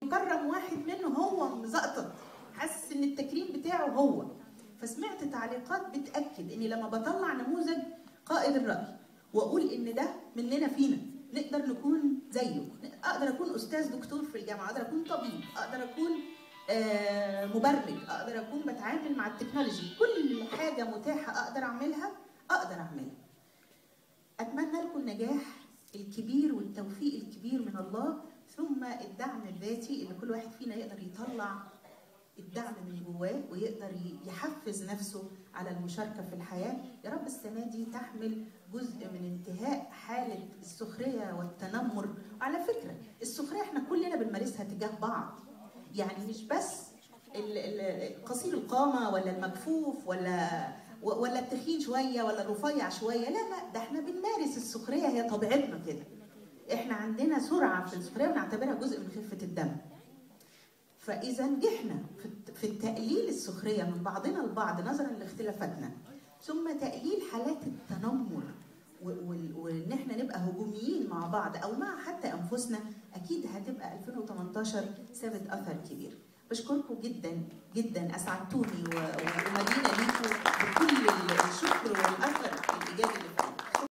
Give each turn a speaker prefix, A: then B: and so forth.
A: مكرم واحد منه هو مزقطط حاسس ان التكريم بتاعه هو فسمعت تعليقات بتاكد اني لما بطلع نموذج قائد الراي واقول ان ده مننا فينا نقدر نكون زيه اقدر اكون استاذ دكتور في الجامعه اقدر اكون طبيب اقدر اكون آه، مبرمج اقدر اكون بتعامل مع التكنولوجي كل حاجه متاحه اقدر اعملها اقدر اعملها اتمنى لكم النجاح الكبير والتوفيق الكبير من الله ثم الدعم الذاتي اللي كل واحد فينا يقدر يطلع الدعم من جواه ويقدر يحفز نفسه على المشاركة في الحياة يا رب السنة دي تحمل جزء من انتهاء حالة السخرية والتنمر وعلى فكرة السخرية احنا كلنا بنمارسها تجاه بعض يعني مش بس ال- ال- قصير القامة ولا المكفوف ولا ولا التخين شوية ولا الرفيع شوية لا لا ده احنا بنمارس السخرية هي طبيعتنا كده احنا عندنا سرعة في السخرية ونعتبرها جزء من خفة الدم فاذا نجحنا في- في التقليل السخريه من بعضنا البعض نظرا لاختلافاتنا ثم تقليل حالات التنمر و- وال- وان احنا نبقى هجوميين مع بعض او مع حتى انفسنا اكيد هتبقى 2018 سابت اثر كبير بشكركم جدا جدا اسعدتوني و- ومدينه